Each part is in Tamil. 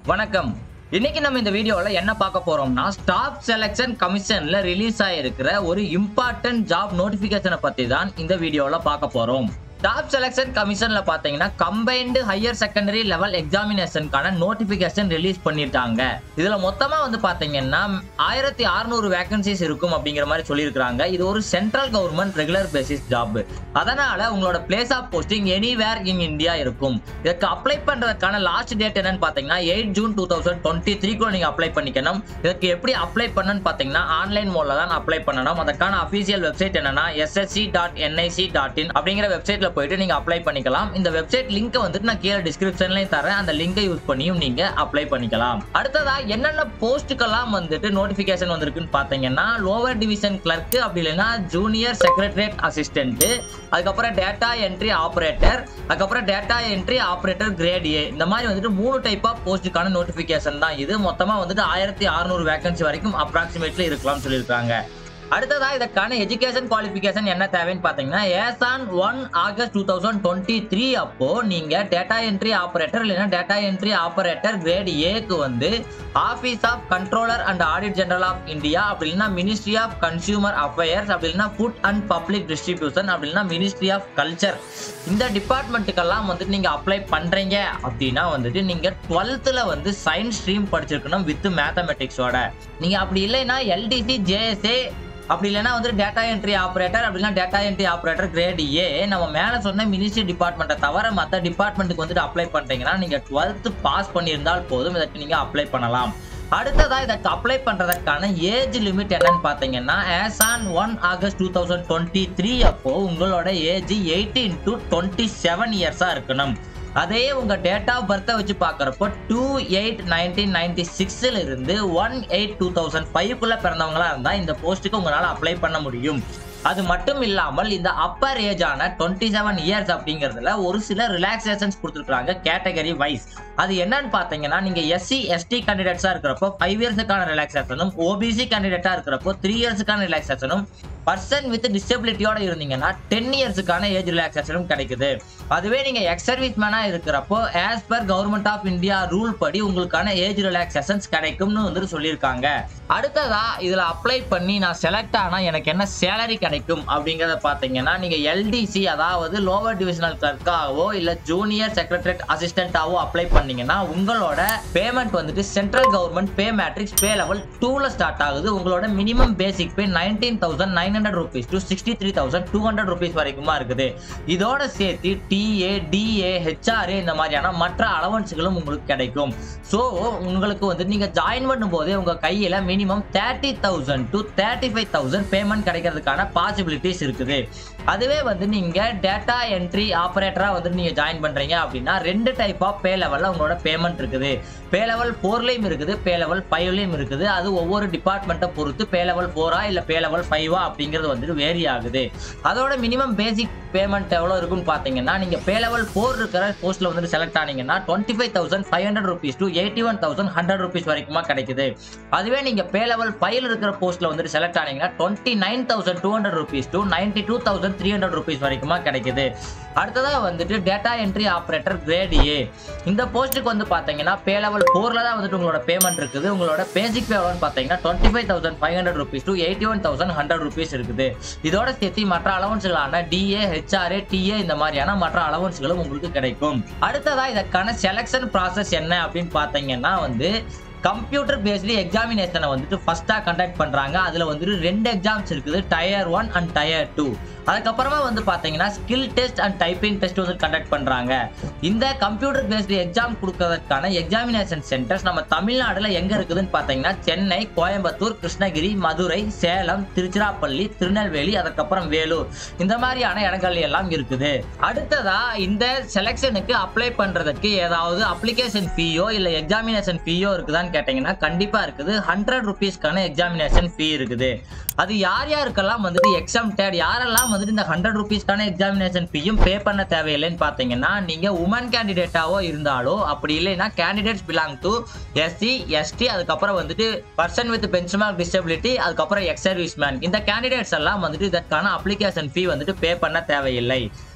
வணக்கம் இன்னைக்கு நம்ம இந்த வீடியோவில் என்ன பார்க்க போறோம்னா ஸ்டாஃப் செலெக்ஷன் கமிஷன்ல ரிலீஸ் ஆயிருக்கிற ஒரு இம்பார்ட்டன்ட் ஜாப் நோட்டிபிகேஷனை பத்தி தான் இந்த வீடியோவில் பார்க்க போறோம் ஸ்டாஃப் செலெக்ஷன் கமிஷன்ல பாத்தீங்கன்னா கம்பைன்டு ஹையர் செகண்டரி லெவல் எக்ஸாமினேஷனுக்கான நோட்டிபிகேஷன் ரிலீஸ் பண்ணிருக்காங்க இதுல மொத்தமா வந்து பாத்தீங்கன்னா ஆயிரத்தி அறுநூறு வேகன்சிஸ் இருக்கும் அப்படிங்கிற மாதிரி சொல்லியிருக்காங்க இது ஒரு central government regular basis job அதனால உங்களோட place of posting anywhere in India இருக்கும் இதுக்கு அப்ளை பண்றதுக்கான லாஸ்ட் டேட் என்னன்னு பாத்தீங்கன்னா eight June two thousand twenty த்ரீக்குள்ள நீங்க அப்ளை பண்ணிக்கணும் இதுக்கு எப்படி அப்ளை பண்ணணும்னு பாத்தீங்கன்னா ஆன்லைன் மோட்ல தான் அப்ளை பண்ணணும் அதுக்கான அபிஷியல் வெப்சைட் என்னன்னா SSC dot NIC dot in அப்படிங்கிற வெப்சைட்ல போயிட்டு நீங்க அப்ளை பண்ணிக்கலாம் இந்த வெப்சைட் லிங்க் வந்துட்டு நான் கீழே டிஸ்கிரிப்ஷன்லயும் தரேன் அந்த லிங்கை யூஸ் பண்ணியும் நீங்க அப்ளை பண்ணிக்கலாம் அடுத்ததா என்னென்ன போஸ்ட்டுக்கெல்லாம் வந்துட்டு நோட்டிபிகேஷன் வந்திருக்குன்னு பாத்தீங்கன்னா லோவர் டிவிஷன் கிளர்க் அப்படி இல்லைன்னா ஜூனியர் செக்ரட்டரியேட் அசிஸ்டன்ட் அதுக்கப்புறம் டேட்டா என்ட்ரி ஆபரேட்டர் அதுக்கப்புறம் data entry operator grade A இந்த மாதிரி வந்துட்டு மூணு டைப் ஆஃப் போஸ்ட்டுக்கான நோட்டிபிகேஷன் தான் இது மொத்தமா வந்துட்டு ஆயிரத்தி அறுநூறு வேகன்சி வரைக்கும் அப்ராக்சிமேட்லி இருக்கலாம்னு சொல்லியிருக்காங்க அடுத்ததா இதற்கான எஜுகேஷன் குவாலிஃபிகேஷன் என்ன தேவைன்னு பார்த்தீங்கன்னா as on one August two thousand twenty three அப்போ நீங்க டேட்டா என்ட்ரி ஆபரேட்டர் இல்லைன்னா டேட்டா என்ட்ரி ஆபரேட்டர் கிரேட் ஏக்கு வந்து office of controller and audit general of India அப்படி இல்லைன்னா மினிஸ்ட்ரி ஆஃப் கன்சியூமர் அஃபேர்ஸ் அப்படி இல்லைன்னா ஃபுட் அண்ட் பப்ளிக் டிஸ்ட்ரிபியூஷன் அப்படி இல்லைன்னா மினிஸ்ட்ரி ஆஃப் கல்ச்சர் இந்த டிபார்ட்மெண்ட்டுக்கெல்லாம் வந்துட்டு நீங்க அப்ளை பண்றீங்க அப்படின்னா வந்துட்டு நீங்க டுவெல்த்தில் வந்து சயின்ஸ் ஸ்ட்ரீம் படிச்சிருக்கணும் வித் மேத்தமெட்டிக்ஸோட நீங்க அப்படி இல்லைன்னா எல்டிசி ஜேஎஸ்ஏ அப்படி இல்லைன்னா வந்து டேட்டா என்ட்ரி ஆப்ரேட்டர் அப்படின்னா data entry operator grade A நம்ம மேலே சொன்ன மினிஸ்ட்ரி டிபார்ட்மெண்ட்டை தவிர மற்ற டிபார்ட்மெண்ட்டுக்கு வந்துட்டு அப்ளை பண்ணுறீங்கன்னா நீங்கள் டுவெல்த்து பாஸ் பண்ணியிருந்தால் போதும் இதற்கு நீங்கள் அப்ளை பண்ணலாம் அடுத்ததா இதற்கு அப்ளை பண்றதற்கான ஏஜ் லிமிட் என்னன்னு பாத்தீங்கன்னா as on one August two thousand twenty three அப்போ உங்களோட age eighteen to twenty seven இயர்ஸா இருக்கணும் அதே உங்க டேட் ஆஃப் பர்த்தை வச்சு பார்க்குறப்போ டூ எயிட் நைன்டீன் நைன்டி சிக்ஸ்ல இருந்து ஒன் எயிட் டூ தௌசண்ட் ஃபைவ்க்குள்ள பிறந்தவங்களா இருந்தா இந்த போஸ்ட்டுக்கு உங்களால் அப்ளை பண்ண முடியும் அது மட்டும் இல்லாமல் இந்த அப்பர் ஏஜ் ஆன டுவெண்ட்டி செவன் இயர்ஸ் அப்படிங்கிறதுல ஒரு சில ரிலாக்ஸேஷன்ஸ் கொடுத்துருக்காங்க கேட்டகரி வைஸ் அது என்னன்னு பார்த்தீங்கன்னா நீங்க எஸ்சி எஸ்டி கேண்டிடேட்ஸா இருக்கிறப்போ ஃபைவ் இயர்ஸுக்கான ரிலாக்ஸேஷனும் ஓபிசி கேண்டிடேட்டா இருக்கிறப்போ த்ரீ இயர்ஸுக்கான ரிலாக்ஸேஷனும் பர்சன் வித் டிசபிலிட்டியோட இருந்தீங்கன்னா டென் இயர்ஸுக்கான ஏஜ் ரிலாக்ஸேஷனும் கிடைக்குது அதுவே நீங்க எக்ஸ் சர்வீஸ் மேனா இருக்கிறப்போ as per government of India rule படி உங்களுக்கான ஏஜ் ரிலாக்ஸேஷன்ஸ் கிடைக்கும்னு வந்துட்டு சொல்லியிருக்காங்க அடுத்ததா இதுல அப்ளை பண்ணி நான் செலக்ட் ஆனா எனக்கு என்ன சேலரி கிடைக்கும் அப்படிங்கறத பாத்தீங்கன்னா நீங்க எல்டிசி அதாவது லோவர் டிவிஷனல் கிளர்க்காகவோ இல்ல ஜூனியர் செக்ரட்டரியேட் அசிஸ்டன்டாவோ அப்ளை பண்ணீங்கன்னா உங்களோட பேமெண்ட் வந்துட்டு central government pay matrix pay level டூல ஸ்டார்ட் ஆகுது உங்களோட minimum basic pay nineteen thousand nine hundred rupees to sixty three thousand two hundred rupees வரைக்குமா இருக்குது இதோட சேர்த்து டிஏ டிஏ ஹெச்ஆர்ஏ இந்த மாதிரியான மற்ற அலவன்ஸுகளும் உங்களுக்கு கிடைக்கும் ஸோ உங்களுக்கு வந்து நீங்க ஜாயின் பண்ணும் போதே உங்க கையில minimum thirty thousand to thirty five thousand payment கிடைக்கிறதுக்கான பாசிபிலிட்டிஸ் இருக்குது அதுவே வந்து நீங்க டேட்டா என்ட்ரி ஆப்ரேட்டரா வந்து நீங்க ஜாயின் பண்றீங்க அப்படின்னா ரெண்டு டைப் ஆஃப் பே லெவல்ல உங்களோட பேமெண்ட் இருக்குது பே லெவல் ஃபோர்லயும் இருக்குது பே லெவல் ஃபைவ்லயும் இருக்குது அது ஒவ்வொரு டிபார்ட்மெண்ட்டை பொறுத்து பே லெவல் ஃபோரா இல்ல பே லெவல் ஃபைவா அப்படிங்கிறது வந்துட்டு வேரி ஆகுது அதோட மினிமம் பேசிக் பேமெண்ட் எவ்வளோ இருக்குன்னு பார்த்தீங்கன்னா நீங்கள் பே லெவல் ஃபோர் இருக்கிற போஸ்ட்டில் வந்துட்டு செலக்ட் ஆனீங்கன்னா twenty five thousand five hundred rupees to eighty one thousand hundred rupees வரைக்குமா கிடைக்குது அதுவே நீங்கள் பே லெவல் ஃபைவ் இருக்கிற போஸ்ட்டில் வந்துட்டு செலக்ட் ஆனீங்கன்னா twenty nine thousand two hundred rupees to ninety two thousand three hundred rupees வரைக்குமா கிடைக்குது அடுத்ததாக வந்துட்டு data entry operator grade A இந்த போஸ்ட்டுக்கு வந்து பார்த்தீங்கன்னா பே லெவல் ஃபோரில் தான் வந்துட்டு உங்களோட பேமெண்ட் இருக்குது உங்களோட பேசிக் பே எவ்வளோன்னு பார்த்தீங்கன்னா twenty five thousand five hundred rupees to eighty one thousand hundred rupees இருக்குது இதோட சேர்த்து மற்ற அலவன்ஸ்களான டிஏ ஹெச்ஆர்ஏ டிஏ இந்த மாதிரியான மற்ற அலவன்ஸ்களும் உங்களுக்கு கிடைக்கும் அடுத்ததா இதற்கான செலெக்ஷன் ப்ராசஸ் என்ன அப்படின்னு பார்த்தீங்கன்னா வந்து கம்ப்யூட்டர் பேஸ்டு எக்ஸாமினேஷனை வந்துட்டு ஃபர்ஸ்ட்டாக கண்டக்ட் பண்ணுறாங்க அதில் வந்துட்டு ரெண்டு எக்ஸாம்ஸ் இருக்குது tier one and tier two அதுக்கப்புறமா வந்து பார்த்தீங்கன்னா skill test and typing test வந்து கண்டக்ட் பண்ணுறாங்க இந்த கம்ப்யூட்டர் பேஸ்டு எக்ஸாம் கொடுக்கறதுக்கான எக்ஸாமினேஷன் சென்டர்ஸ் நம்ம தமிழ்நாடுல எங்கே இருக்குதுன்னு பார்த்தீங்கன்னா சென்னை கோயம்புத்தூர் கிருஷ்ணகிரி மதுரை சேலம் திருச்சிராப்பள்ளி திருநெல்வேலி அதுக்கப்புறம் வேலூர் இந்த மாதிரியான இடங்கள் எல்லாம் இருக்குது அடுத்ததா இந்த செலெக்ஷனுக்கு அப்ளை பண்ணுறதுக்கு ஏதாவது அப்ளிகேஷன் ஃபீயோ இல்லை எக்ஸாமினேஷன் ஃபீயோ இருக்குதான்னு கேட்டீங்கன்னா கண்டிப்பா இருக்குது ஹண்ட்ரட் ருபீஸ்க்கான எக்ஸாமினேஷன் ஃபீ இருக்குது அது யார் யாருக்கெல்லாம் வந்துட்டு எக்ஸாம்டட் யாரெல்லாம் வந்துட்டு இந்த ஹண்ட்ரட் ருபீஸ்க்கான எக்ஸாமினேஷன் ஃபீயும் பே பண்ண தேவையில்லைன்னு பார்த்தீங்கன்னா நீங்க உமன் கேண்டிடேட்டாவோ இருந்தாலோ அப்படி இல்லைன்னா candidates belong to SC ST அதுக்கப்புறம் வந்துட்டு பர்சன் வித் பென்ச்மார்க் டிசபிலிட்டி அதுக்கப்புறம் எக்ஸ் சர்வீஸ் மேன் இந்த கேண்டிடேட்ஸ் எல்லாம் வந்துட்டு இதற்கான அப்ளிகேஷன் ஃபீ வந்துட்டு பே பண்ண தேவையில்லை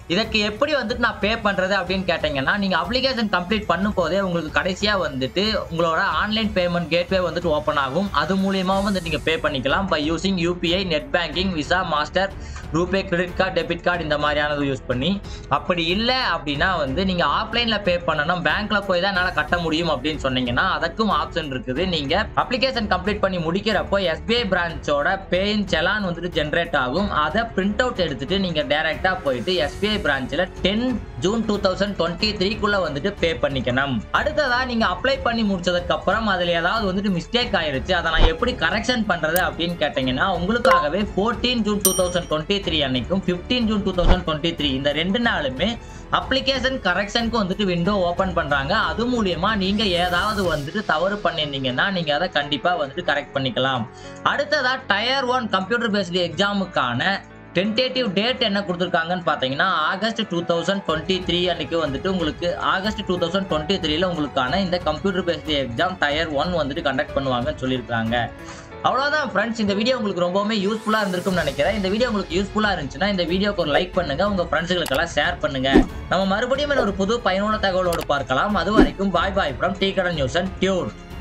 இதுக்கு எப்படி வந்துட்டு நான் பே பண்றது அப்படின்னு கேட்டீங்கன்னா நீங்க அப்ளிகேஷன் கம்ப்ளீட் பண்ணும் போதே உங்களுக்கு கடைசியா வந்துட்டு உங்களோட ஆன்லைன் பேமெண்ட் கேட்வே வந்துட்டு ஓப்பன் ஆகும் அது மூலியமா வந்து நீங்க பே பண்ணிக்கலாம் by using UPI net banking Visa Master RuPay credit card debit card இந்த மாதிரியானது யூஸ் பண்ணி அப்படி இல்லை அப்படின்னா வந்து நீங்க ஆஃப்லைன்ல பே பண்ணணும் பேங்க்ல போய் தான் என்னால் கட்ட முடியும் அப்படின்னு சொன்னீங்கன்னா அதற்கும் ஆப்ஷன் இருக்குது நீங்க அப்ளிகேஷன் கம்ப்ளீட் பண்ணி முடிக்கிறப்போ எஸ்பிஐ பிரான்ச்சோட பேயின் செலான் வந்துட்டு ஜென்ரேட் ஆகும் அதை பிரிண்ட் அவுட் எடுத்துட்டு நீங்க டைரக்டா போயிட்டு எஸ்பிஐ பிரான்ச்சில் ten June two thousand twenty த்ரீக்குள்ள வந்துட்டு பே பண்ணிக்கணும் அடுத்ததா நீங்க அப்ளை பண்ணி முடிச்சதுக்கு அப்புறம் அதுல ஏதாவது வந்துட்டு மிஸ்டேக் ஆயிருச்சு அதை நான் எப்படி கரெக்ஷன் பண்றது அப்படின்னு கேட்டீங்கன்னா உங்களுக்காகவே fourteen June two thousand twenty three அன்னைக்கும் fifteen June two thousand twenty three இந்த ரெண்டு நாளுமே அப்ளிகேஷன் கரெக்ஷனுக்கு வந்துட்டு விண்டோ ஓபன் பண்றாங்க அது மூலியமா நீங்க ஏதாவது வந்துட்டு தவறு பண்ணியிருந்தீங்கன்னா நீங்க அதை கண்டிப்பா வந்துட்டு கரெக்ட் பண்ணிக்கலாம் அடுத்ததா டயர் ஒன் கம்ப்யூட்டர் பேஸ்டு எக்ஸாமுக்கான டென்டேட்டிவ் டேட் என்ன கொடுத்துருக்காங்கன்னு பார்த்தீங்கன்னா August two thousand twenty three அன்னைக்கு வந்துட்டு உங்களுக்கு ஆகஸ்ட் டூ தௌசண்ட் டுவெண்ட்டி த்ரீல உங்களுக்கான இந்த computer based exam tier one வந்துட்டு கண்டக்ட் பண்ணுவாங்கன்னு சொல்லியிருக்காங்க அவ்வளோதான் ஃப்ரெண்ட்ஸ் இந்த வீடியோ உங்களுக்கு ரொம்பவுமே யூஸ்ஃபுல்லாக இருந்திருக்கும்னு நினைக்கிறேன் இந்த வீடியோ உங்களுக்கு யூஸ்ஃபுல்லாக இருந்துச்சுன்னா இந்த வீடியோக்கு ஒரு லைக் பண்ணுங்க உங்க ஃப்ரெண்ட்ஸுகளுக்கெல்லாம் ஷேர் பண்ணுங்க நம்ம மறுபடியும் ஒரு புது பயனுள்ள தகவலோடு பார்க்கலாம் அது வரைக்கும் பாய் பாய் ஃப்ரம் டீ கடன் நியூஸ் அண்ட் டியூர்